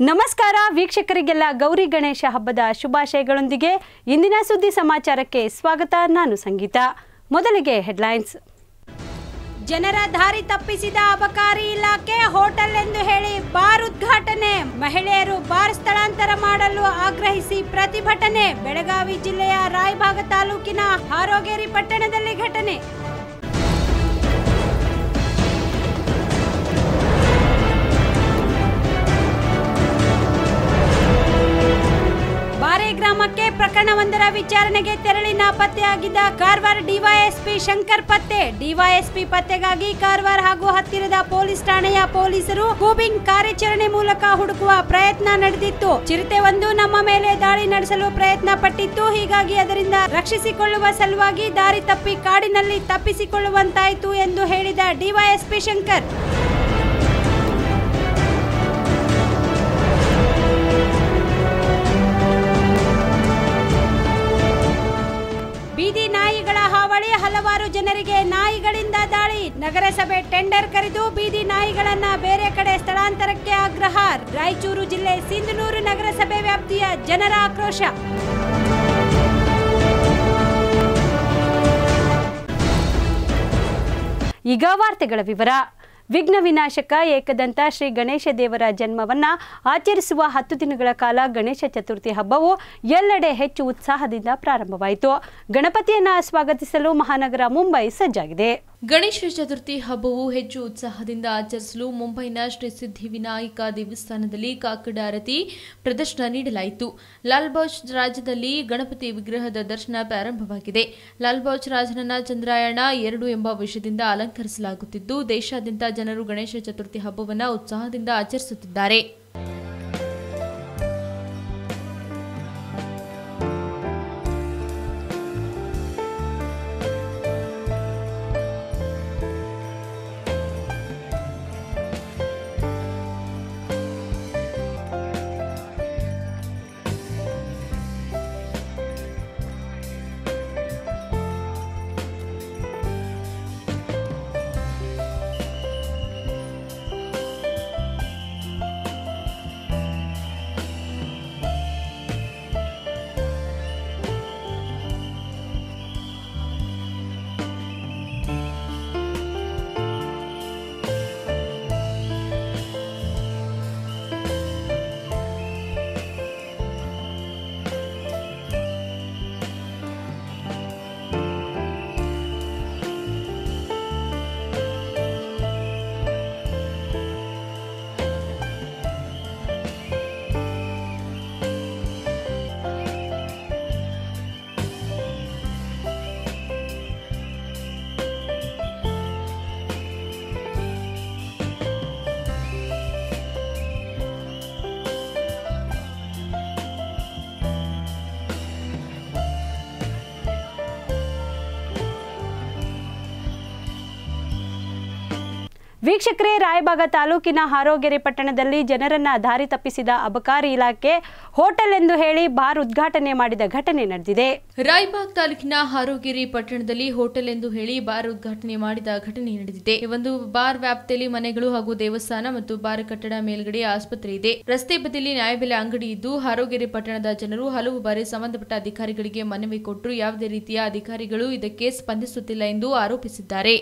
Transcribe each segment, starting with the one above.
ನಮಸ್ಕಾರ ವೀಕ್ಷಕರಿಗೆಲ್ಲ ಗೌರಿ ಗಣೇಶ ಹಬ್ಬದ ಶುಭಾಶಯಗಳೊಂದಿಗೆ ಇಂದಿನ ಸುದ್ದಿ ಸಮಾಚಾರಕ್ಕೆ ಸ್ವಾಗತ ನಾನು ಸಂಗೀತ ಮೊದಲಿಗೆ ಹೆಡ್ಲೈನ್ಸ್ ಜನರ ದಾರಿ ತಪ್ಪಿಸಿದ ಅಬಕಾರಿ ಇಲಾಖೆ ಹೋಟೆಲ್ ಎಂದು ಹೇಳಿ ಬಾರ್ ಉದ್ಘಾಟನೆ ಮಹಿಳೆಯರು ಬಾರ್ ಸ್ಥಳಾಂತರ ಮಾಡಲು ಆಗ್ರಹಿಸಿ ಪ್ರತಿಭಟನೆ ಬೆಳಗಾವಿ ಜಿಲ್ಲೆಯ ರಾಯಭಾಗ ತಾಲೂಕಿನ ಹಾರೋಗೇರಿ ಪಟ್ಟಣದಲ್ಲಿ ಘಟನೆ ಬಾರೆ ಗ್ರಾಮಕ್ಕೆ ಪ್ರಕರಣವೊಂದರ ವಿಚಾರಣೆಗೆ ತೆರಳಿ ನಾಪತ್ತೆಯಾಗಿದ್ದ ಕಾರವಾರ ಡಿವೈಎಸ್ಪಿ ಶಂಕರ್ ಪತ್ತೆ ಡಿವೈಎಸ್ಪಿ ಪತ್ತೆಗಾಗಿ ಕಾರವಾರ ಹಾಗೂ ಹತ್ತಿರದ ಪೊಲೀಸ್ ಠಾಣೆಯ ಪೊಲೀಸರು ಕೂಬಿಂಗ್ ಕಾರ್ಯಾಚರಣೆ ಮೂಲಕ ಹುಡುಕುವ ಪ್ರಯತ್ನ ನಡೆದಿತ್ತು ಚಿರತೆ ಒಂದು ನಮ್ಮ ಮೇಲೆ ದಾಳಿ ನಡೆಸಲು ಪ್ರಯತ್ನ ಪಟ್ಟಿತ್ತು ಹೀಗಾಗಿ ಅದರಿಂದ ರಕ್ಷಿಸಿಕೊಳ್ಳುವ ಸಲುವಾಗಿ ದಾರಿ ತಪ್ಪಿ ಕಾಡಿನಲ್ಲಿ ತಪ್ಪಿಸಿಕೊಳ್ಳುವಂತಾಯಿತು ಎಂದು ಹೇಳಿದ ಡಿವೈಎಸ್ಪಿ ಶಂಕರ್ ಬೀದಿ ನಾಯಿಗಳ ಹಾವಳಿ ಹಲವಾರು ಜನರಿಗೆ ನಾಯಿಗಳಿಂದ ದಾಳಿ ನಗರಸಭೆ ಟೆಂಡರ್ ಕರೆದು ಬೀದಿ ನಾಯಿಗಳನ್ನ ಬೇರೆ ಕಡೆ ಸ್ಥಳಾಂತರಕ್ಕೆ ಆಗ್ರಹ ರಾಯಚೂರು ಜಿಲ್ಲೆ ಸಿಂಧನೂರು ನಗರಸಭೆ ವ್ಯಾಪ್ತಿಯ ಜನರ ಆಕ್ರೋಶ ಈಗ ವಾರ್ತೆಗಳ ವಿವರ ವಿಘ್ನ ವಿನಾಶಕ ಏಕದಂತ ಶ್ರೀ ಗಣೇಶ ದೇವರ ಜನ್ಮವನ್ನ ಆಚರಿಸುವ ಹತ್ತು ದಿನಗಳ ಕಾಲ ಗಣೇಶ ಚತುರ್ಥಿ ಹಬ್ಬವು ಎಲ್ಲೆಡೆ ಹೆಚ್ಚು ಉತ್ಸಾಹದಿಂದ ಪ್ರಾರಂಭವಾಯಿತು ಗಣಪತಿಯನ್ನ ಸ್ವಾಗತಿಸಲು ಮಹಾನಗರ ಮುಂಬೈ ಸಜ್ಜಾಗಿದೆ ಗಣೇಶ ಚತುರ್ಥಿ ಹಬ್ಬವು ಹೆಚ್ಚು ಉತ್ಸಾಹದಿಂದ ಆಚರಿಸಲು ಮುಂಬೈನ ಶ್ರೀ ಸಿದ್ಧಿವಿನಾಯಕ ದೇವಸ್ಥಾನದಲ್ಲಿ ಕಾಕಡ ಆರತಿ ಪ್ರದರ್ಶನ ನೀಡಲಾಯಿತು ಲಾಲ್ಬಾಜ್ ರಾಜ್ಯದಲ್ಲಿ ಗಣಪತಿ ವಿಗ್ರಹದ ದರ್ಶನ ಪ್ರಾರಂಭವಾಗಿದೆ ಲಾಲ್ಬಾಜ್ ರಾಜನನ್ನ ಚಂದ್ರಾಯಣ ಎರಡು ಎಂಬ ವಿಷಯದಿಂದ ಅಲಂಕರಿಸಲಾಗುತ್ತಿದ್ದು ದೇಶಾದ್ಯಂತ ಜನರು ಗಣೇಶ ಚತುರ್ಥಿ ಹಬ್ಬವನ್ನು ಉತ್ಸಾಹದಿಂದ ಆಚರಿಸುತ್ತಿದ್ದಾರೆ ವೀಕ್ಷಕರೇ ರಾಯಬಾಗ ತಾಲೂಕಿನ ಹಾರೋಗೆರೆ ಪಟ್ಟಣದಲ್ಲಿ ಜನರನ್ನ ದಾರಿ ತಪ್ಪಿಸಿದ ಅಬಕಾರಿ ಇಲಾಖೆ ಹೋಟೆಲ್ ಎಂದು ಹೇಳಿ ಬಾರ್ ಉದ್ಘಾಟನೆ ಮಾಡಿದ ಘಟನೆ ನಡೆದಿದೆ ರಾಯಬಾಗ್ ತಾಲೂಕಿನ ಹಾರೋಗಿರಿ ಪಟ್ಟಣದಲ್ಲಿ ಹೋಟೆಲ್ ಎಂದು ಹೇಳಿ ಬಾರ್ ಉದ್ಘಾಟನೆ ಮಾಡಿದ ಘಟನೆ ನಡೆದಿದೆ ಈ ಒಂದು ಬಾರ್ ವ್ಯಾಪ್ತಿಯಲ್ಲಿ ಮನೆಗಳು ಹಾಗೂ ದೇವಸ್ಥಾನ ಮತ್ತು ಬಾರ್ ಕಟ್ಟಡ ಮೇಲ್ಗಡೆ ಆಸ್ಪತ್ರೆ ಇದೆ ರಸ್ತೆ ಬದಿಯಲ್ಲಿ ನ್ಯಾಯಬೆಲೆ ಅಂಗಡಿ ಇದ್ದು ಹಾರೋಗೆರೆ ಪಟ್ಟಣದ ಜನರು ಹಲವು ಬಾರಿ ಸಂಬಂಧಪಟ್ಟ ಅಧಿಕಾರಿಗಳಿಗೆ ಮನವಿ ಕೊಟ್ಟರು ಯಾವುದೇ ರೀತಿಯ ಅಧಿಕಾರಿಗಳು ಇದಕ್ಕೆ ಸ್ಪಂದಿಸುತ್ತಿಲ್ಲ ಎಂದು ಆರೋಪಿಸಿದ್ದಾರೆ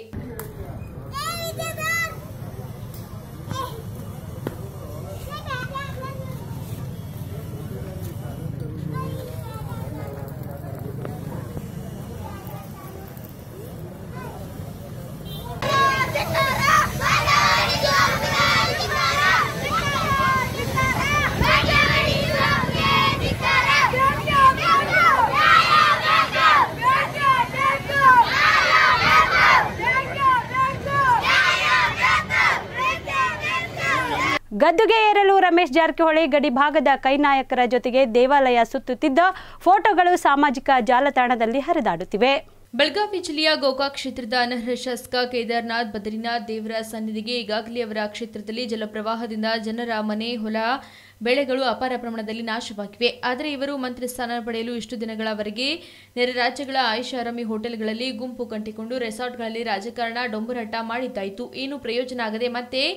ಗದ್ದುಗೆ ಏರಲು ರಮೇಶ್ ಜಾರಕಿಹೊಳಿ ಗಡಿ ಭಾಗದ ಕೈನಾಯಕರ ಜೊತೆಗೆ ದೇವಾಲಯ ಸುತ್ತುತ್ತಿದ್ದ ಫೋಟೋಗಳು ಸಾಮಾಜಿಕ ಜಾಲತಾಣದಲ್ಲಿ ಹರಿದಾಡುತ್ತಿವೆ ಬೆಳಗಾವಿ ಜಿಲ್ಲೆಯ ಗೋಕಾಕ್ ಕ್ಷೇತ್ರದ ಅನರ್ಹ ಶಾಸಕ ಕೇದಾರ್ನಾಥ್ ಬದ್ರಿನಾಥ್ ದೇವರ ಸನ್ನಿಧಿಗೆ ಈಗಾಗಲೇ ಅವರ ಕ್ಷೇತ್ರದಲ್ಲಿ ಜಲಪ್ರವಾಹದಿಂದ ಜನರ ಮನೆ ಹೊಲ ಬೆಳೆಗಳು ಅಪಾರ ಪ್ರಮಾಣದಲ್ಲಿ ನಾಶವಾಗಿವೆ ಆದರೆ ಇವರು ಮಂತ್ರಿ ಸ್ಥಾನ ಪಡೆಯಲು ಇಷ್ಟು ದಿನಗಳವರೆಗೆ ನೆರೆ ರಾಜ್ಯಗಳ ಐಷಾರಾಮಿ ಹೋಟೆಲ್ಗಳಲ್ಲಿ ಗುಂಪು ಕಂಟಿಕೊಂಡು ರೆಸಾರ್ಟ್ಗಳಲ್ಲಿ ರಾಜಕಾರಣ ಡೊಂಬರಾಟ ಮಾಡಿದ್ದಾಯಿತು ಏನು ಪ್ರಯೋಜನ ಆಗದೆ ಮತ್ತೆ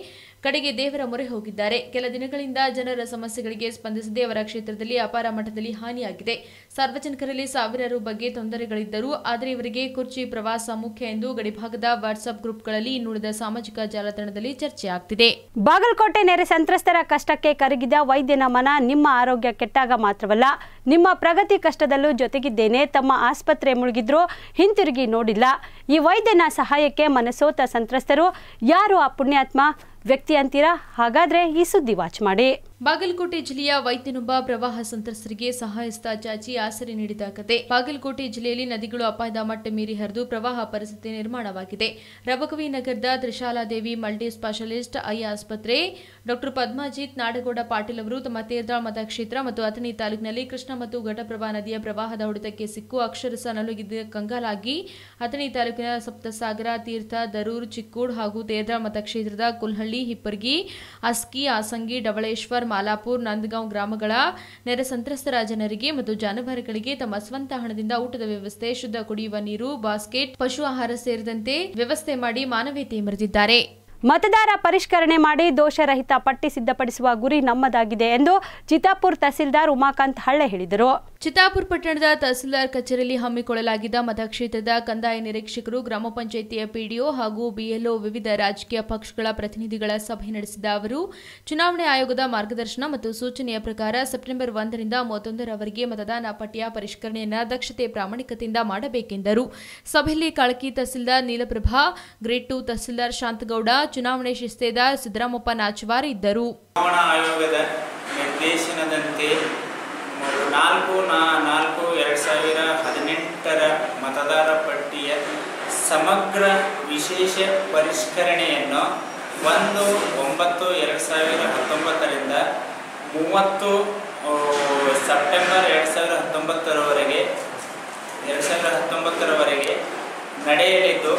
ಕಡೆಗೆ ದೇವರ ಮೊರೆ ಹೋಗಿದ್ದಾರೆ ಕೆಲ ದಿನಗಳಿಂದ ಜನರ ಸಮಸ್ಯೆಗಳಿಗೆ ಸ್ಪಂದಿಸದೆ ಅವರ ಕ್ಷೇತ್ರದಲ್ಲಿ ಅಪಾರ ಮಟ್ಟದಲ್ಲಿ ಹಾನಿಯಾಗಿದೆ ಸಾರ್ವಜನಿಕರಲ್ಲಿ ಸಾವಿರಾರು ಬಗ್ಗೆ ತೊಂದರೆಗಳಿದ್ದರೂ ಆದರೆ ಇವರಿಗೆ ಕುರ್ಚಿ ಪ್ರವಾಸ ಮುಖ್ಯ ಎಂದು ಗಡಿಭಾಗದ ವಾಟ್ಸ್ಆಪ್ ಗ್ರೂಪ್ಗಳಲ್ಲಿ ಇನ್ನುಳಿದ ಸಾಮಾಜಿಕ ಜಾಲತಾಣದಲ್ಲಿ ಚರ್ಚೆ ಆಗ್ತಿದೆ ಬಾಗಲಕೋಟೆ ನೆರೆ ಸಂತ್ರಸ್ತರ ಕಷ್ಟಕ್ಕೆ ಕರಗಿದ ವೈದ್ಯನ ಮನ ನಿಮ್ಮ ಆರೋಗ್ಯ ಕೆಟ್ಟಾಗ ಮಾತ್ರವಲ್ಲ ನಿಮ್ಮ ಪ್ರಗತಿ ಕಷ್ಟದಲ್ಲೂ ಜೊತೆಗಿದ್ದೇನೆ ತಮ್ಮ ಆಸ್ಪತ್ರೆ ಮುಳುಗಿದ್ರೂ ಹಿಂತಿರುಗಿ ನೋಡಿಲ್ಲ ಈ ವೈದ್ಯನ ಸಹಾಯಕ್ಕೆ ಮನಸೋತ ಸಂತ್ರಸ್ತರು ಯಾರು ಆ ಪುಣ್ಯಾತ್ಮ ವ್ಯಕ್ತಿ ಅಂತೀರಾ ಹಾಗಾದ್ರೆ ಈ ಸುದ್ದಿ ವಾಚ್ ಮಾಡಿ ಬಾಗಲಕೋಟೆ ಜಿಲ್ಲೆಯ ವೈದ್ಯನೊಬ್ಬ ಪ್ರವಾಹ ಸಂತ್ರಸ್ತರಿಗೆ ಸಹಾಯಸ್ತ ಚಾಚಿ ಆಸರೆ ನೀಡಿದ ಕತೆ ಬಾಗಲಕೋಟೆ ಜಿಲ್ಲೆಯಲ್ಲಿ ನದಿಗಳು ಅಪಾಯದ ಮಟ್ಟ ಮೀರಿ ಹರಿದು ಪ್ರವಾಹ ಪರಿಸ್ಥಿತಿ ನಿರ್ಮಾಣವಾಗಿದೆ ರಬಕವಿ ನಗರದ ತ್ರಿಶಾಲಾದೇವಿ ಮಲ್ಟಿ ಸ್ಪೆಷಲಿಸ್ಟ್ ಐ ಆಸ್ಪತ್ರೆ ಡಾಕ್ಟರ್ ಪದ್ಮಾಜಿತ್ ನಾಡಗೌಡ ಪಾಟೀಲ್ ಅವರು ತಮ್ಮ ತೇರ್ದಾಳ್ ಮತಕ್ಷೇತ್ರ ಮತ್ತು ಅಥಣಿ ತಾಲೂಕಿನಲ್ಲಿ ಕೃಷ್ಣ ಮತ್ತು ಘಟಪ್ರಭಾ ನದಿಯ ಪ್ರವಾಹದ ಹೊಡೆತಕ್ಕೆ ಸಿಕ್ಕು ಅಕ್ಷರಸ ನಲುಗಿದ್ದ ಕಂಗಾಲಾಗಿ ಅಥಣಿ ತಾಲೂಕಿನ ಸಪ್ತಸಾಗರ ತೀರ್ಥ ದರೂರ್ ಚಿಕ್ಕೂಡ್ ಹಾಗೂ ತೇರ್ದಾಳ್ ಮತಕ್ಷೇತ್ರದ ಕುಲ್ಹಳ್ಳಿ ಹಿಪ್ಪರ್ಗಿ ಅಸ್ಕಿ ಆಸಂಗಿ ಡಬಳೇಶ್ವರ್ ಮಾಲಾಪುರ್ ನಂದಗಾಂವ್ ಗ್ರಾಮಗಳ ನೆರೆ ಸಂತ್ರಸ್ತರ ಜನರಿಗೆ ಮತ್ತು ಜಾನುವಾರುಗಳಿಗೆ ತಮ್ಮ ಸ್ವಂತ ಹಣದಿಂದ ಊಟದ ವ್ಯವಸ್ಥೆ ಶುದ್ಧ ಕುಡಿಯುವ ನೀರು ಬಾಸ್ಕೆಟ್ ಪಶು ಆಹಾರ ಸೇರಿದಂತೆ ವ್ಯವಸ್ಥೆ ಮಾಡಿ ಮಾನವೀಯತೆ ಮೆರೆದಿದ್ದಾರೆ ಮತದಾರ ಪರಿಷ್ಕರಣೆ ಮಾಡಿ ದೋಷರಹಿತ ಪಟ್ಟಿ ಸಿದ್ಧಪಡಿಸುವ ಗುರಿ ನಮ್ಮದಾಗಿದೆ ಎಂದು ಚಿತ್ತಾಪುರ್ ತಹಸೀಲ್ದಾರ್ ಉಮಾಕಾಂತ್ ಹಳ್ಳೆ ಹೇಳಿದರು ಚಿತ್ತಾಪುರ ಪಟ್ಟಣದ ತಹಸೀಲ್ದಾರ್ ಕಚೇರಿಯಲ್ಲಿ ಹಮ್ಮಿಕೊಳ್ಳಲಾಗಿದ್ದ ಮತಕ್ಷೇತ್ರದ ಕಂದಾಯ ನಿರೀಕ್ಷಕರು ಗ್ರಾಮ ಪಂಚಾಯಿತಿಯ ಪಿಡಿಒ ಹಾಗೂ ಬಿಎಲ್ಒ ವಿವಿಧ ರಾಜಕೀಯ ಪಕ್ಷಗಳ ಪ್ರತಿನಿಧಿಗಳ ಸಭೆ ನಡೆಸಿದ ಅವರು ಚುನಾವಣೆ ಆಯೋಗದ ಮಾರ್ಗದರ್ಶನ ಮತ್ತು ಸೂಚನೆಯ ಪ್ರಕಾರ ಸೆಪ್ಟೆಂಬರ್ ಒಂದರಿಂದ ಮೂವತ್ತೊಂದರವರೆಗೆ ಮತದಾನ ಪಟ್ಟಿಯ ಪರಿಷ್ಕರಣೆಯನ್ನು ದಕ್ಷತೆ ಪ್ರಾಮಾಣಿಕತೆಯಿಂದ ಮಾಡಬೇಕೆಂದರು ಸಭೆಯಲ್ಲಿ ಕಾಳಕಿ ತಹಸೀಲ್ದಾರ್ ನೀಲಪ್ರಭಾ ಗ್ರೇಡ್ ಟು ತಹಸೀಲ್ದಾರ್ ಶಾಂತಗೌಡ ಚುನಾವಣೆ ಶಿಸ್ತೇದಾರ್ ಸಿದ್ದರಾಮಪ್ಪ ನಾಚವಾರ್ ಇದ್ದರು ಚುನಾವಣಾ ಆಯೋಗದ ನಿರ್ದೇಶನದಂತೆ ಮೂರು- ನಾಲ್ಕು ನಾ ನಾಲ್ಕು ಎರಡು ಸಾವಿರ ಹದಿನೆಂಟರ ಮತದಾರ ಪಟ್ಟಿಯ ಸಮಗ್ರ ವಿಶೇಷ ಪರಿಷ್ಕರಣೆಯನ್ನು ಒಂದು ಒಂಬತ್ತು ಎರಡು ಸಾವಿರ ಹತ್ತೊಂಬತ್ತರಿಂದ ಮೂವತ್ತು ಆ, ಸೆಪ್ಟೆಂಬರ್ ಎರಡು ಸಾವಿರ ಹತ್ತೊಂಬತ್ತರವರೆಗೆ ಎರಡು ಸಾವಿರ ಹತ್ತೊಂಬತ್ತರವರೆಗೆ ನಡೆಯಲಿದ್ದು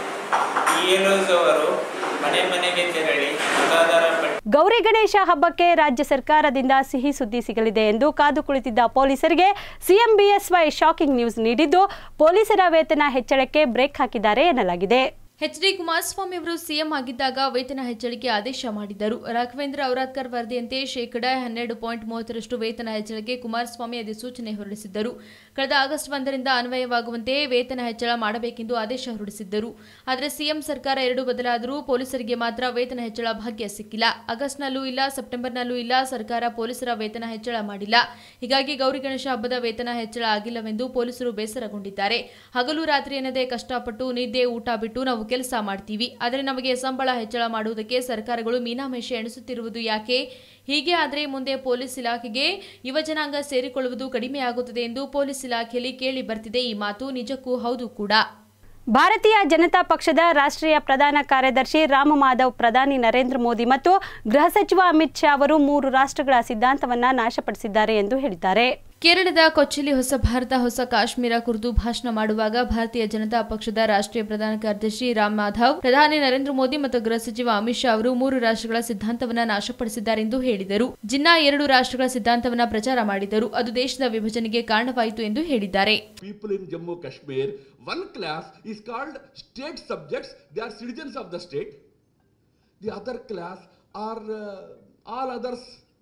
ಇಎಲ್ಒಸ್ ಅವರು ಮನೆ ಮನೆಗೆ ತೆರಳಿ ಮತದಾರ ಪಟ್ಟಿ ಗೌರಿ ಗಣೇಶ ಹಬ್ಬಕ್ಕೆ ರಾಜ್ಯ ಸರ್ಕಾರದಿಂದ ಸಿಹಿ ಸುದ್ದಿ ಸಿಗಲಿದೆ ಎಂದು ಕಾದು ಕುಳಿತಿದ್ದ ಪೊಲೀಸರಿಗೆ ಸಿಎಂ ಬಿಎಸ್ವೈ ಶಾಕಿಂಗ್ ನ್ಯೂಸ್ ನೀಡಿದ್ದು ಪೊಲೀಸರ ವೇತನ ಹೆಚ್ಚಳಕ್ಕೆ ಬ್ರೇಕ್ ಹಾಕಿದ್ದಾರೆ ಎನ್ನಲಾಗಿದೆ ಎಚ್ ಡಿ ಕುಮಾರಸ್ವಾಮಿ ಅವರು ಸಿಎಂ ಆಗಿದ್ದಾಗ ವೇತನ ಹೆಚ್ಚಳಕ್ಕೆ ಆದೇಶ ಮಾಡಿದ್ದರು ರಾಘವೇಂದ್ರ ಔರಾದ್ಕರ್ ವರದಿಯಂತೆ ಶೇಕಡ ಹನ್ನೆರಡು ಪಾಯಿಂಟ್ ಮೂವತ್ತರಷ್ಟು ವೇತನ ಹೆಚ್ಚಳಕ್ಕೆ ಕುಮಾರಸ್ವಾಮಿ ಅಧಿಸೂಚನೆ ಹೊರಡಿಸಿದ್ದರು ಕಳೆದ ಆಗಸ್ಟ್ ಒಂದರಿಂದ ಅನ್ವಯವಾಗುವಂತೆ ವೇತನ ಹೆಚ್ಚಳ ಮಾಡಬೇಕೆಂದು ಆದೇಶ ಹೊರಡಿಸಿದ್ದರು ಆದರೆ ಸಿಎಂ ಸರ್ಕಾರ ಎರಡು ಬದಲಾದರೂ ಪೊಲೀಸರಿಗೆ ಮಾತ್ರ ವೇತನ ಹೆಚ್ಚಳ ಭಾಗ್ಯ ಸಿಕ್ಕಿಲ್ಲ ಆಗಸ್ಟ್ನಲ್ಲೂ ಇಲ್ಲ ಸೆಪ್ಟೆಂಬರ್ನಲ್ಲೂ ಇಲ್ಲ ಸರ್ಕಾರ ಪೊಲೀಸರ ವೇತನ ಹೆಚ್ಚಳ ಮಾಡಿಲ್ಲ ಹೀಗಾಗಿ ಗೌರಿ ಗಣೇಶ ಹಬ್ಬದ ವೇತನ ಹೆಚ್ಚಳ ಆಗಿಲ್ಲವೆಂದು ಪೊಲೀಸರು ಬೇಸರಗೊಂಡಿದ್ದಾರೆ ಹಗಲು ರಾತ್ರಿ ಎನ್ನದೇ ಕಷ್ಟಪಟ್ಟು ನಿದ್ದೆ ಊಟ ಬಿಟ್ಟು ನಾವು ಕೆಲಸ ಮಾಡ್ತೀವಿ ಆದರೆ ನಮಗೆ ಸಂಬಳ ಹೆಚ್ಚಳ ಮಾಡುವುದಕ್ಕೆ ಸರ್ಕಾರಗಳು ಮೀನಾಮೇಷ ಎಣಿಸುತ್ತಿರುವುದು ಯಾಕೆ ಹೀಗೆ ಆದರೆ ಮುಂದೆ ಪೊಲೀಸ್ ಇಲಾಖೆಗೆ ಯುವಜನಾಂಗ ಸೇರಿಕೊಳ್ಳುವುದು ಕಡಿಮೆಯಾಗುತ್ತದೆ ಎಂದು ಪೊಲೀಸ್ ಇಲಾಖೆಯಲ್ಲಿ ಕೇಳಿ ಬರ್ತಿದೆ ಈ ಮಾತು ನಿಜಕ್ಕೂ ಹೌದು ಕೂಡ ಭಾರತೀಯ ಜನತಾ ಪಕ್ಷದ ರಾಷ್ಟ್ರೀಯ ಪ್ರಧಾನ ಕಾರ್ಯದರ್ಶಿ ರಾಮ ಮಾಧವ್ ಪ್ರಧಾನಿ ನರೇಂದ್ರ ಮೋದಿ ಮತ್ತು ಗೃಹ ಸಚಿವ ಅಮಿತ್ ಶಾ ಅವರು ಮೂರು ರಾಷ್ಟ್ರಗಳ ಸಿದ್ಧಾಂತವನ್ನ ನಾಶಪಡಿಸಿದ್ದಾರೆ ಎಂದು ಹೇಳಿದ್ದಾರೆ ಕೇರಳದ ಕೊಚ್ಚಿಲಿ ಹೊಸ ಭಾರತ ಹೊಸ ಕಾಶ್ಮೀರ ಕುರಿತು ಭಾಷಣ ಮಾಡುವಾಗ ಭಾರತೀಯ ಜನತಾ ಪಕ್ಷದ ರಾಷ್ಟ್ರೀಯ ಪ್ರಧಾನ ಕಾರ್ಯದರ್ಶಿ ರಾಮ್ ಮಾಧವ್ ಪ್ರಧಾನಿ ನರೇಂದ್ರ ಮೋದಿ ಮತ್ತು ಗೃಹ ಸಚಿವ ಅಮಿತ್ ಶಾ ಅವರು ಮೂರು ರಾಷ್ಟ್ರಗಳ ಸಿದ್ಧಾಂತವನ್ನ ನಾಶಪಡಿಸಿದ್ದಾರೆ ಎಂದು ಹೇಳಿದರು ಜಿನ್ನಾ ಎರಡು ರಾಷ್ಟ್ರಗಳ ಸಿದ್ಧಾಂತವನ್ನ ಪ್ರಚಾರ ಮಾಡಿದರು ಅದು ದೇಶದ ವಿಭಜನೆಗೆ ಕಾರಣವಾಯಿತು ಎಂದು ಹೇಳಿದ್ದಾರೆ people in Jammu Kashmir, one class is called state subjects, they are citizens of the state. The other class are uh, all others.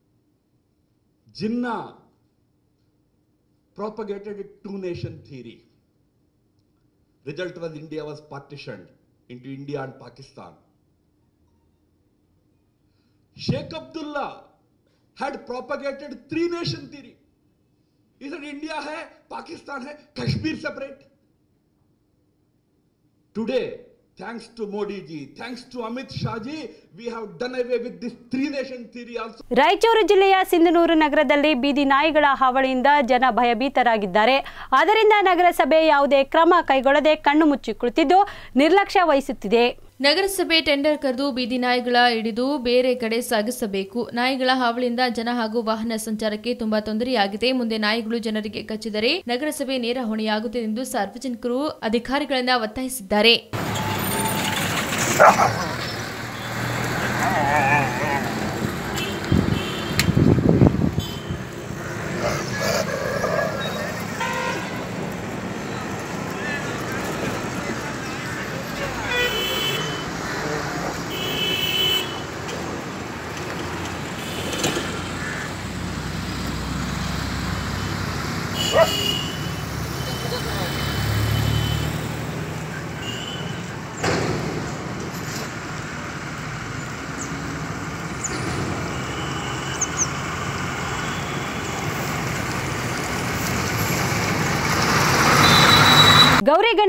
Jinnah propagated a two nation theory. Result was India was partitioned into India and Pakistan. Sheikh Abdullah had propagated three nation theory. He said India hai, Pakistan hai, Kashmir separate. Today, thanks to Modi ji, thanks to Amit Shah ji, we have done away with this three nation theory also. Raichur ಜಿಲ್ಲೆಯ ಸಿಂಧನೂರು ನಗರದಲ್ಲಿ ಬೀದಿ ನಾಯಿಗಳ ಹಾವಳಿಯಿಂದ ಜನ ಭಯಭೀತರಾಗಿದ್ದಾರೆ ಆದ್ದರಿಂದ ನಗರಸಭೆ ಯಾವುದೇ ಕ್ರಮ ಕೈಗೊಳ್ಳದೆ ಕಣ್ಣು ಮುಚ್ಚಿ ಕುಳಿತಿದ್ದು ನಿರ್ಲಕ್ಷ್ಯ ವಹಿಸುತ್ತಿದೆ ನಗರಸಭೆ ಟೆಂಡರ್ ಕರೆದು ಬೀದಿ ನಾಯಿಗಳ ಹಿಡಿದು ಬೇರೆ ಕಡೆ ಸಾಗಿಸಬೇಕು ನಾಯಿಗಳ ಹಾವಳಿಯಿಂದ ಜನ ಹಾಗೂ ವಾಹನ ಸಂಚಾರಕ್ಕೆ ತುಂಬಾ ತೊಂದರೆಯಾಗಿದೆ ಮುಂದೆ ನಾಯಿಗಳು ಜನರಿಗೆ ಕಚ್ಚಿದರೆ ನಗರಸಭೆ ನೇರ ಹೊಣೆಯಾಗುತ್ತದೆ ಎಂದು ಸಾರ್ವಜನಿಕರು ಅಧಿಕಾರಿಗಳನ್ನ ಒತ್ತಾಯಿಸಿದ್ದಾರೆ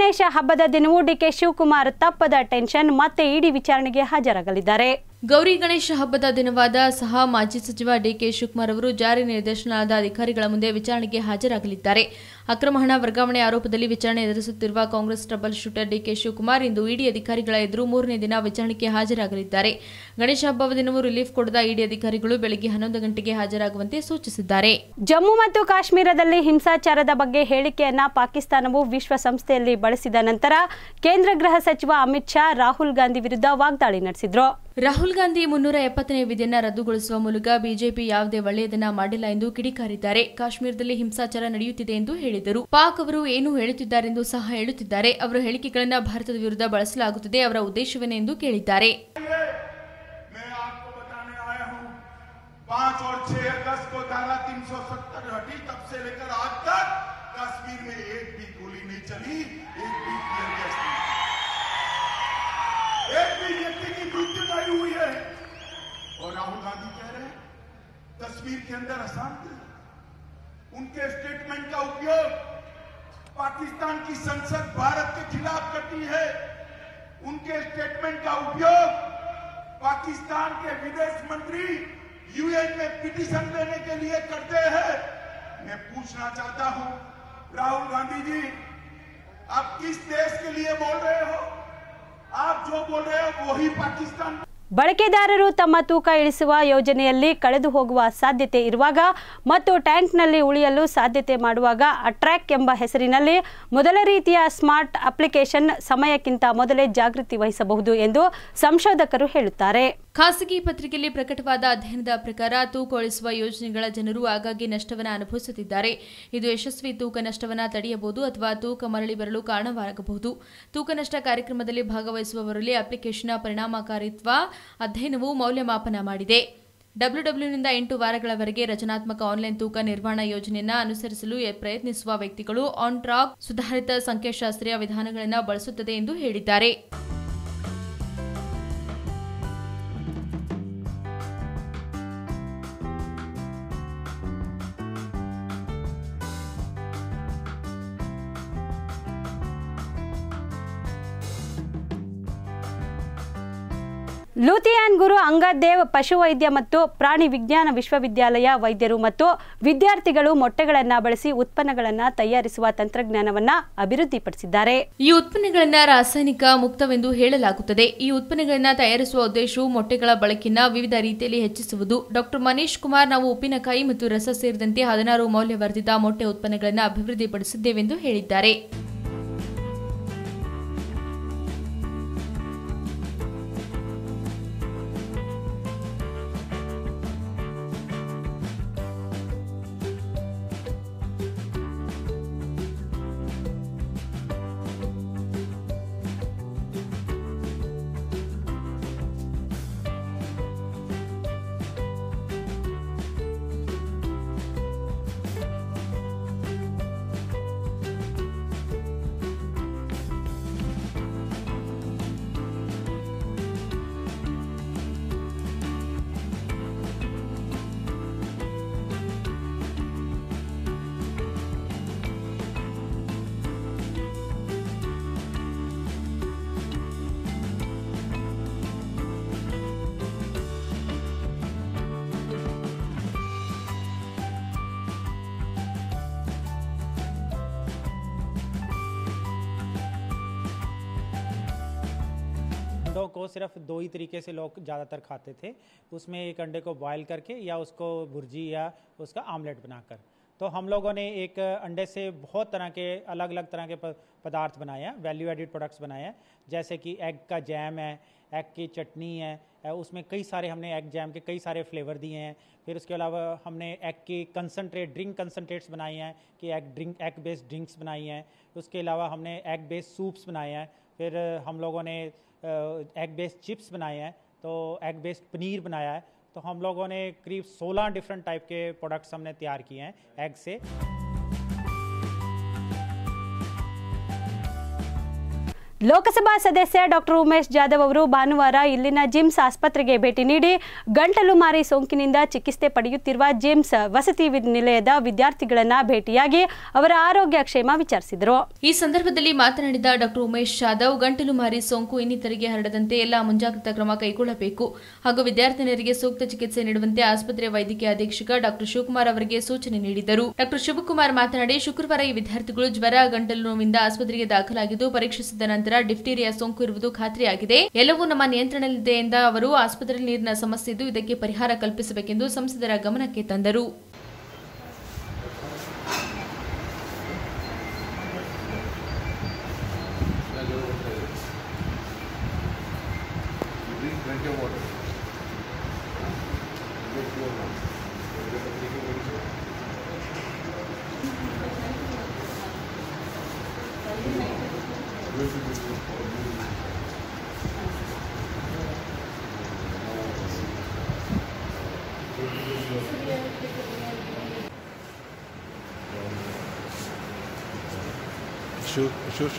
ಗಣೇಶ ಹಬ್ಬದ ದಿನವೂ ಡಿಕೆ ಶಿವಕುಮಾರ್ ತಪ್ಪದ ಟೆನ್ಷನ್ ಮತ್ತೆ ಇಡಿ ವಿಚಾರಣೆಗೆ ಹಾಜರಾಗಲಿದ್ದಾರೆ ಗೌರಿ ಗಣೇಶ ಹಬ್ಬದ ದಿನವಾದ ಸಹ ಮಾಜಿ ಸಚಿವ ಡಿಕೆ ಶಿವಕುಮಾರ್ ಅವರು ಜಾರಿ ನಿರ್ದೇಶನಾಲಯದ ಅಧಿಕಾರಿಗಳ ಮುಂದೆ ವಿಚಾರಣೆಗೆ ಹಾಜರಾಗಲಿದ್ದಾರೆ ಅಕ್ರಮ ಹಣ ವರ್ಗಾವಣೆ ಆರೋಪದಲ್ಲಿ ವಿಚಾರಣೆ ಎದುರಿಸುತ್ತಿರುವ ಕಾಂಗ್ರೆಸ್ ಟ್ರಬಲ್ ಶೂಟರ್ ಡಿಕೆ ಶಿವಕುಮಾರ್ ಇಂದು ಇಡಿ ಅಧಿಕಾರಿಗಳ ಎದುರು ಮೂರನೇ ದಿನ ವಿಚಾರಣೆಗೆ ಹಾಜರಾಗಲಿದ್ದಾರೆ ಗಣೇಶ ಹಬ್ಬದ ದಿನವೂ ರಿಲೀಫ್ ಕೊಡದ ಇಡಿ ಅಧಿಕಾರಿಗಳು ಬೆಳಗ್ಗೆ ಹನ್ನೊಂದು ಗಂಟೆಗೆ ಹಾಜರಾಗುವಂತೆ ಸೂಚಿಸಿದ್ದಾರೆ ಜಮ್ಮು ಮತ್ತು ಕಾಶ್ಮೀರದಲ್ಲಿ ಹಿಂಸಾಚಾರದ ಬಗ್ಗೆ ಹೇಳಿಕೆಯನ್ನ ಪಾಕಿಸ್ತಾನವು ವಿಶ್ವಸಂಸ್ಥೆಯಲ್ಲಿ ಬಳಸಿದ ನಂತರ ಕೇಂದ್ರ ಗೃಹ ಸಚಿವ ಅಮಿತ್ ಶಾ ರಾಹುಲ್ ಗಾಂಧಿ ವಿರುದ್ಧ ವಾಗ್ದಾಳಿ ನಡೆಸಿದ್ರು ರಾಹುಲ್ ಗಾಂಧಿ ಮುನ್ನೂರ ಎಪ್ಪತ್ತನೇ ವಿಧಿಯನ್ನ ರದ್ದುಗೊಳಿಸುವ ಮೂಲಕ ಬಿಜೆಪಿ ಯಾವುದೇ ಒಳ್ಳೆಯದನ್ನ ಮಾಡಿಲ್ಲ ಎಂದು ಕಿಡಿಕಾರಿದ್ದಾರೆ ಕಾಶ್ಮೀರದಲ್ಲಿ ಹಿಂಸಾಚಾರ ನಡೆಯುತ್ತಿದೆ ಎಂದು ಹೇಳಿದರು ಪಾಕ್ ಅವರು ಏನು ಹೇಳುತ್ತಿದ್ದಾರೆಂದು ಸಹ ಹೇಳುತ್ತಿದ್ದಾರೆ ಅವರ ಹೇಳಿಕೆಗಳನ್ನ ಭಾರತದ ವಿರುದ್ಧ ಬಳಸಲಾಗುತ್ತದೆ ಅವರ ಉದ್ದೇಶವೇನೆಂದು ಕೇಳಿದ್ದಾರೆ मैं आपको बताने आया हूं पांच और छह अगस्त को धारा 370 हटी तब से लेकर आज तक कश्मीर में एक भी गोली नहीं चली एक भी टीयर गैस नहीं एक भी व्यक्ति की मृत्यु नहीं हुई है और राहुल गांधी कह रहे हैं कश्मीर के अंदर अशांति उनके स्टेटमेंट का उपयोग पाकिस्तान की संसद भारत के खिलाफ करती है उनके स्टेटमेंट का उपयोग पाकिस्तान के विदेश मंत्री यूएन में पिटीशन देने के लिए करते हैं मैं पूछना चाहता हूं राहुल गांधी जी आप किस देश के लिए बोल रहे हो आप जो बोल रहे हो वही पाकिस्तान ಬಳಕೆದಾರರು ತಮ್ಮ ತೂಕ ಇಳಿಸುವ ಯೋಜನೆಯಲ್ಲಿ ಕಳೆದು ಹೋಗುವ ಸಾಧ್ಯತೆ ಇರುವಾಗ ಮತ್ತು ಟ್ಯಾಂಕ್ನಲ್ಲಿ ಉಳಿಯಲು ಸಾಧ್ಯತೆ ಮಾಡುವಾಗ ಅಟ್ರ್ಯಾಕ್ ಎಂಬ ಹೆಸರಿನಲ್ಲಿ ಮೊದಲ ರೀತಿಯ ಸ್ಮಾರ್ಟ್ ಅಪ್ಲಿಕೇಶನ್ ಸಮಯಕ್ಕಿಂತ ಮೊದಲೇ ಜಾಗೃತಿ ವಹಿಸಬಹುದು ಎಂದು ಸಂಶೋಧಕರು ಹೇಳುತ್ತಾರೆ ಖಾಸಗಿ ಪತ್ರಿಕೆಯಲ್ಲಿ ಪ್ರಕಟವಾದ ಅಧ್ಯಯನದ ಪ್ರಕಾರ ತೂಕ ಉಳಿಸುವ ಯೋಜನೆಗಳ ಜನರು ಆಗಾಗ್ಗೆ ನಷ್ಟವನ್ನು ಅನುಭವಿಸುತ್ತಿದ್ದಾರೆ ಇದು ಯಶಸ್ವಿ ತೂಕ ನಷ್ಟವನ್ನು ತಡೆಯಬಹುದು ಅಥವಾ ತೂಕ ಮರಳಿ ಬರಲು ಕಾರಣವಾಗಬಹುದು ತೂಕ ನಷ್ಟ ಕಾರ್ಯಕ್ರಮದಲ್ಲಿ ಭಾಗವಹಿಸುವವರಲ್ಲಿ ಅಪ್ಲಿಕೇಶನ್ನ ಪರಿಣಾಮಕಾರಿತ್ವ ಅಧ್ಯಯನವು ಮೌಲ್ಯಮಾಪನ ಮಾಡಿದೆ ಡಬ್ಲ್ಯೂ ಡಬ್ಲ್ಯೂನಿಂದ ಎಂಟು ವಾರಗಳವರೆಗೆ ರಚನಾತ್ಮಕ ಆನ್ಲೈನ್ ತೂಕ ನಿರ್ವಹಣಾ ಯೋಜನೆಯನ್ನ ಅನುಸರಿಸಲು ಪ್ರಯತ್ನಿಸುವ ವ್ಯಕ್ತಿಗಳು ಆನ್ ಟ್ರಾಕ್ ಸುಧಾರಿತ ಸಂಖ್ಯಾಶಾಸ್ತ್ರೀಯ ವಿಧಾನಗಳನ್ನು ಬಳಸುತ್ತದೆ ಎಂದು ಹೇಳಿದ್ದಾರೆ ಲೂಥಿಯಾನ್ ಗುರು ಅಂಗದ್ ದೇವ್ ಪಶುವೈದ್ಯ ಮತ್ತು ಪ್ರಾಣಿ ವಿಜ್ಞಾನ ವಿಶ್ವವಿದ್ಯಾಲಯ ವೈದ್ಯರು ಮತ್ತು ವಿದ್ಯಾರ್ಥಿಗಳು ಮೊಟ್ಟೆಗಳನ್ನು ಬಳಸಿ ಉತ್ಪನ್ನಗಳನ್ನು ತಯಾರಿಸುವ ತಂತ್ರಜ್ಞಾನವನ್ನು ಅಭಿವೃದ್ಧಿಪಡಿಸಿದ್ದಾರೆ ಈ ಉತ್ಪನ್ನಗಳನ್ನ ರಾಸಾಯನಿಕ ಮುಕ್ತವೆಂದು ಹೇಳಲಾಗುತ್ತದೆ ಈ ಉತ್ಪನ್ನಗಳನ್ನ ತಯಾರಿಸುವ ಉದ್ದೇಶವು ಮೊಟ್ಟೆಗಳ ಬಳಕೆಯನ್ನ ವಿವಿಧ ರೀತಿಯಲ್ಲಿ ಹೆಚ್ಚಿಸುವುದು ಡಾಕ್ಟರ್ ಮನೀಶ್ ಕುಮಾರ್ ನಾವು ಉಪ್ಪಿನಕಾಯಿ ಮತ್ತು ರಸ ಸೇರಿದಂತೆ ಹದಿನಾರು ಮೌಲ್ಯವರ್ಧಿತ ಮೊಟ್ಟೆ ಉತ್ಪನ್ನಗಳನ್ನು ಅಭಿವೃದ್ಧಿಪಡಿಸಿದ್ದೇವೆಂದು ಹೇಳಿದ್ದಾರೆ अंडों को सिर्फ दो ही तरीके से लोग ज़्यादातर खाते थे उसमें एक अंडे को बॉयल करके या उसको भुर्जी या उसका आमलेट बनाकर तो हम लोगों ने एक अंडे से बहुत तरह के अलग अलग तरह के प- पदार्थ बनाए हैं वैल्यू एडिड प्रोडक्ट्स बनाए हैं जैसे कि एग का जैम है एग की चटनी है अ, उसमें कई सारे हमने एग जैम के कई सारे फ्लेवर दिए हैं फिर उसके अलावा हमने एग की कंसनट्रेट ड्रिंक कंसनट्रेट्स बनाई हैं कि egg drink egg based drinks बनाई हैं उसके अलावा हमने एग बेस्ड सूप्स बनाए हैं फिर अ, हम लोगों ने एग बेस्ड चिप्स बनाए हैं तो एग बेस्ड पनीर बनाया है तो हम लोगों ने करीब 16 डिफरेंट टाइप के प्रोडक्ट्स हमने तैयार किए हैं एग से ಲೋಕಸಭಾ ಸದಸ್ಯ ಡಾಕ್ಟರ್ ಉಮೇಶ್ ಜಾಧವ್ ಅವರು ಭಾನುವಾರ ಇಲ್ಲಿನ ಜಿಮ್ಸ್ ಆಸ್ಪತ್ರೆಗೆ ಭೇಟಿ ನೀಡಿ ಗಂಟಲು ಮಾರಿ ಸೋಂಕಿನಿಂದ ಚಿಕಿತ್ಸೆ ಪಡೆಯುತ್ತಿರುವ ಜಿಮ್ಸ್ ವಸತಿ ವಿ- ನಿಲಯದ ವಿದ್ಯಾರ್ಥಿಗಳನ್ನ ಭೇಟಿಯಾಗಿ ಅವರ ಆರೋಗ್ಯ ಕ್ಷೇಮ ವಿಚಾರಿಸಿದರು ಈ ಸಂದರ್ಭದಲ್ಲಿ ಮಾತನಾಡಿದ ಡಾಕ್ಟರ್ ಉಮೇಶ್ ಜಾಧವ್ ಗಂಟಲು ಮಾರಿ ಸೋಂಕು ಇನ್ನಿತರಿಗೆ ಹರಡದಂತೆ ಎಲ್ಲ ಮುಂಜಾಗ್ರತಾ ಕ್ರಮ ಕೈಗೊಳ್ಳಬೇಕು ಹಾಗೂ ವಿದ್ಯಾರ್ಥಿನಿಯರಿಗೆ ಸೂಕ್ತ ಚಿಕಿತ್ಸೆ ನೀಡುವಂತೆ ಆಸ್ಪತ್ರೆ ವೈದ್ಯಕೀಯ ಅಧೀಕ್ಷಕ ಡಾಕ್ಟರ್ ಶಿವಕುಮಾರ್ ಅವರಿಗೆ ಸೂಚನೆ ನೀಡಿದರು ಡಾಕ್ಟರ್ ಶಿವಕುಮಾರ್ ಮಾತನಾಡಿ ಶುಕ್ರವಾರ ಈ ವಿದ್ಯಾರ್ಥಿಗಳು ಜ್ವರ ಗಂಟಲು ನೋವಿಂದ ಆಸ್ಪತ್ರೆಗೆ ದಾಖಲಾಗಿದ್ದು ಪರೀಕ್ಷಿಸಿದ ನಂತರ ಡಿಫ್ಟೀರಿಯಾ ಸೋಂಕು ಇರುವುದು ಖಾತ್ರಿಯಾಗಿದೆ ಎಲ್ಲವೂ ನಮ್ಮ ನಿಯಂತ್ರಣದಲ್ಲಿದೆ ಎಂದ ಅವರು ಆಸ್ಪತ್ರೆಯಲ್ಲಿ ನೀರಿನ ಸಮಸ್ಯೆ ಇದ್ದು ಇದಕ್ಕೆ ಪರಿಹಾರ ಕಲ್ಪಿಸಬೇಕೆಂದು ಸಂಸದರ ಗಮನಕ್ಕೆ ತಂದರು Sure, sure.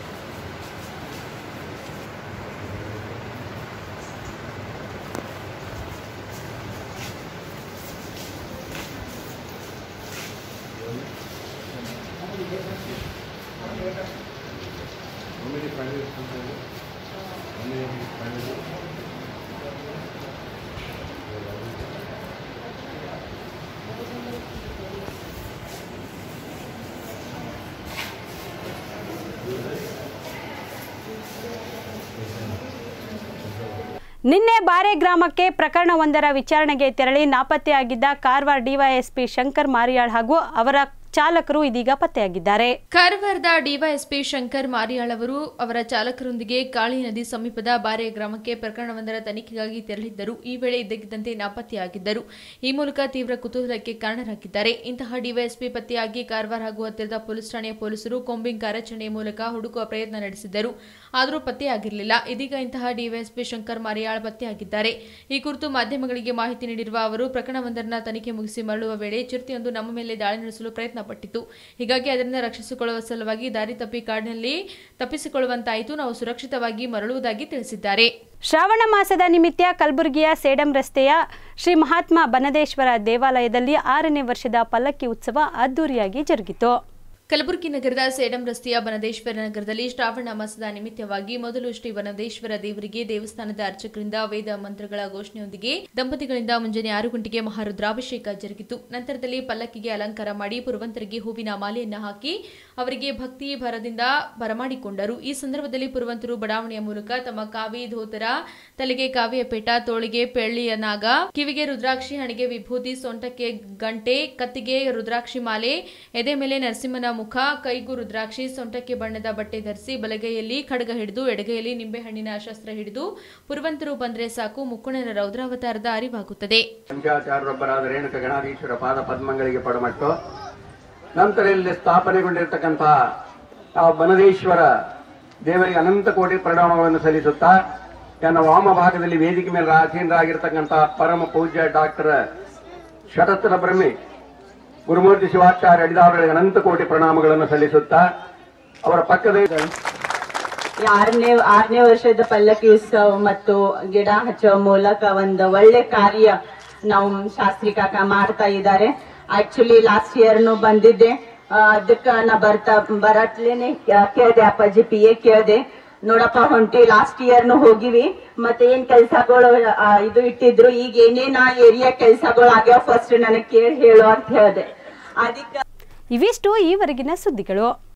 ನಿನ್ನೆ ಬಾರೆ ಗ್ರಾಮಕ್ಕೆ ಪ್ರಕರಣವೊಂದರ ವಿಚಾರಣೆಗೆ ತೆರಳಿ ನಾಪತ್ತೆಯಾಗಿದ್ದ ಕಾರವಾರ ಡಿವೈಎಸ್ಪಿ ಶಂಕರ್ ಮಾರಿಯಾಳ್ ಹಾಗೂ ಅವರ ಚಾಲಕರು ಇದೀಗ ಪತ್ತೆಯಾಗಿದ್ದಾರೆ ಕಾರವಾರದ ಡಿವೈಎಸ್ಪಿ ಶಂಕರ್ ಮಾರಿಯಾಳ್ ಅವರು ಅವರ ಚಾಲಕರೊಂದಿಗೆ ಕಾಳಿ ನದಿ ಸಮೀಪದ ಬಾರೆ ಗ್ರಾಮಕ್ಕೆ ಪ್ರಕರಣವೊಂದರ ತನಿಖೆಗಾಗಿ ತೆರಳಿದ್ದರು ಈ ವೇಳೆ ಇದ್ದಕ್ಕಿದ್ದಂತೆ ನಾಪತ್ತೆಯಾಗಿದ್ದರು ಈ ಮೂಲಕ ತೀವ್ರ ಕುತೂಹಲಕ್ಕೆ ಕಾರಣರಾಗಿದ್ದಾರೆ ಇಂತಹ ಡಿವೈಎಸ್ಪಿ ಪತ್ತೆಯಾಗಿ ಕಾರವಾರ ಹಾಗೂ ಹತ್ತಿರದ ಪೊಲೀಸ್ ಠಾಣೆಯ ಪೊಲೀಸರು ಕೋಂಬಿಂಗ್ ಕಾರ್ಯಾಚರಣೆಯ ಮೂಲಕ ಹುಡುಕುವ ಪ್ರಯತ್ನ ನಡೆಸಿದ್ದರು ಆದರೂ ಪತ್ತೆಯಾಗಿರಲಿಲ್ಲ ಇದೀಗ ಇಂತಹ ಡಿವೈಎಸ್ಪಿ ಶಂಕರ್ ಮಾರಿಯಾಳ್ ಪತ್ತೆಯಾಗಿದ್ದಾರೆ ಈ ಕುರಿತು ಮಾಧ್ಯಮಗಳಿಗೆ ಮಾಹಿತಿ ನೀಡಿರುವ ಅವರು ಪ್ರಕರಣವೊಂದರನ್ನ ತನಿಖೆ ಮುಗಿಸಿ ಮರಳುವ ವೇಳೆ ಚಿರತೆಯೊಂದು ನಮ್ಮ ಮೇಲೆ ದಾಳಿ ನಡೆಸಲು ಪ್ರಯತ್ನ ಪಟ್ಟಿತು ಹೀಗಾಗಿ ಅದರಿಂದ ರಕ್ಷಿಸಿಕೊಳ್ಳುವ ಸಲುವಾಗಿ ದಾರಿ ತಪ್ಪಿ ಕಾಡಿನಲ್ಲಿ ತಪ್ಪಿಸಿಕೊಳ್ಳುವಂತಾಯಿತು ನಾವು ಸುರಕ್ಷಿತವಾಗಿ ಮರಳುವುದಾಗಿ ತಿಳಿಸಿದ್ದಾರೆ ಶ್ರಾವಣ ಮಾಸದ ನಿಮಿತ್ತ ಕಲಬುರಗಿಯ ಸೇಡಂ ರಸ್ತೆಯ ಶ್ರೀ ಮಹಾತ್ಮ ಬನದೇಶ್ವರ ದೇವಾಲಯದಲ್ಲಿ ಆರನೇ ವರ್ಷದ ಪಲ್ಲಕ್ಕಿ ಉತ್ಸವ ಅದ್ದೂರಿಯಾಗಿ ಜರುಗಿತು ಕಲಬುರಗಿ ನಗರದ ಸೇಡಂ ರಸ್ತೆಯ ಬನದೇಶ್ವರ ನಗರದಲ್ಲಿ ಶ್ರಾವಣ ಮಾಸದ ನಿಮಿತ್ತವಾಗಿ ಮೊದಲು ಶ್ರೀ ಬನದೇಶ್ವರ ದೇವರಿಗೆ ದೇವಸ್ಥಾನದ ಅರ್ಚಕರಿಂದ ವೇದ ಮಂತ್ರಗಳ ಘೋಷಣೆಯೊಂದಿಗೆ ದಂಪತಿಗಳಿಂದ ಮುಂಜಾನೆ ಆರು ಗಂಟೆಗೆ ಮಹಾರುದ್ರಾಭಿಷೇಕ ಜರುಗಿತು ನಂತರದಲ್ಲಿ ಪಲ್ಲಕ್ಕಿಗೆ ಅಲಂಕಾರ ಮಾಡಿ ಪುರವಂತರಿಗೆ ಹೂವಿನ ಮಾಲೆಯನ್ನು ಹಾಕಿ ಅವರಿಗೆ ಭಕ್ತಿ ಭರದಿಂದ ಬರಮಾಡಿಕೊಂಡರು ಈ ಸಂದರ್ಭದಲ್ಲಿ ಪುರವಂತರು ಬಡಾವಣೆಯ ಮೂಲಕ ತಮ್ಮ ಕಾವಿ ಧೋತರ ತಲೆಗೆ ಕಾವಿಯ ಪೇಟ ತೋಳಿಗೆ ಪೆಳ್ಳಿಯ ನಾಗ ಕಿವಿಗೆ ರುದ್ರಾಕ್ಷಿ ಹಣೆಗೆ ವಿಭೂತಿ ಸೊಂಟಕ್ಕೆ ಗಂಟೆ ಕತ್ತಿಗೆ ರುದ್ರಾಕ್ಷಿ ಮಾಲೆ ಎದೆ ಮೇಲೆ ನರಸಿಂಹನ ಮುಖ ಕೈಗೂ ರುದ್ರಾಕ್ಷಿ ಸೊಂಟಕ್ಕೆ ಬಣ್ಣದ ಬಟ್ಟೆ ಧರಿಸಿ ಬಲಗೈಯಲ್ಲಿ ಖಡ್ಗ ಹಿಡಿದು ಎಡಗೈಯಲ್ಲಿ ನಿಂಬೆಹಣ್ಣಿನ ಶಸ್ತ್ರ ಹಿಡಿದು ಪುರವಂತರು ಬಂದ್ರೆ ಸಾಕು ಮುಕ್ಕುಣನ ರೌದ್ರಾವತಾರದ ಅರಿವಾಗುತ್ತದೆ ಪಂಚಾಚಾರ್ಯರೊಬ್ಬರಾದ ರೇಣುಕ ಗಣಾಧೀಶ್ವರ ಪಾದ ಪದ್ಮಗಳಿಗೆ ಪಡಮಟ್ಟು ನಂತರ ಇಲ್ಲಿ ಸ್ಥಾಪನೆಗೊಂಡಿರ್ತಕ್ಕಂತಹ ಆ ಬನದೇಶ್ವರ ದೇವರಿಗೆ ಅನಂತ ಕೋಟಿ ಪ್ರಣಾಮಗಳನ್ನು ಸಲ್ಲಿಸುತ್ತಾ ನನ್ನ ವಾಮ ಭಾಗದಲ್ಲಿ ವೇದಿಕೆ ಮೇಲೆ ಆಸೀನರಾಗಿರ್ತಕ್ಕಂತಹ ಪರಮ ಪೂಜ್ಯ ಡಾಕ್ಟರ್ ಶರತ್ನ ಬ್ರಹ್ಮಿ ಗುರುಮೂರ್ತಿ ಶಿವಾಚಾರ್ಯ ಅಡಿದಾವರಿಗೆ ಅನಂತ ಕೋಟಿ ಪ್ರಣಾಮಗಳನ್ನು ಸಲ್ಲಿಸುತ್ತಾ ಅವರ ಪಕ್ಕದಲ್ಲಿ ಈ ಆರನೇ ಆರನೇ ವರ್ಷದ ಪಲ್ಲಕ್ಕಿ ಉತ್ಸವ ಮತ್ತು ಗಿಡ ಹಚ್ಚುವ ಮೂಲಕ ಒಂದು ಒಳ್ಳೆ ಕಾರ್ಯ ನಾವು ಶಾಸ್ತ್ರಿ ಕಾಕ ಮಾಡ್ತಾ ಇದ್ದಾರೆ ಆಕ್ಚುಲಿ ಲಾಸ್ಟ್ ಇಯರ್ನು ಬಂದಿದ್ದೆ ಅದಕ್ಕ ನಾ ಬರ್ತಾ ಬರತ್ಲೇನೆ ಕೇಳ್ದೆ ಅಪ್ಪಾಜಿ ಪಿ ಎ ಕೇಳ್ದೆ ನೋಡಪ್ಪ ಹೊಂಟಿ ಲಾಸ್ಟ್ ಇಯರ್ನು ಹೋಗಿವಿ ಮತ್ತೆ ಏನ್ ಕೆಲ್ಸಗಳು ಆ, ಇದು ಇಟ್ಟಿದ್ರು ಈಗ ಏನೇನ್ ಆ ಏರಿಯಾ ಕೆಲ್ಸಗಳು ಆಗ್ಯಾವ ಫಸ್ಟ್ ನನಗ್ ಕೇಳಿ ಹೇಳು ಅಂತ ಹೇಳ್ದೆ ಅದಕ್ಕ ಇವಿಷ್ಟು ಈವರೆಗಿನ ಸುದ್ದಿಗಳು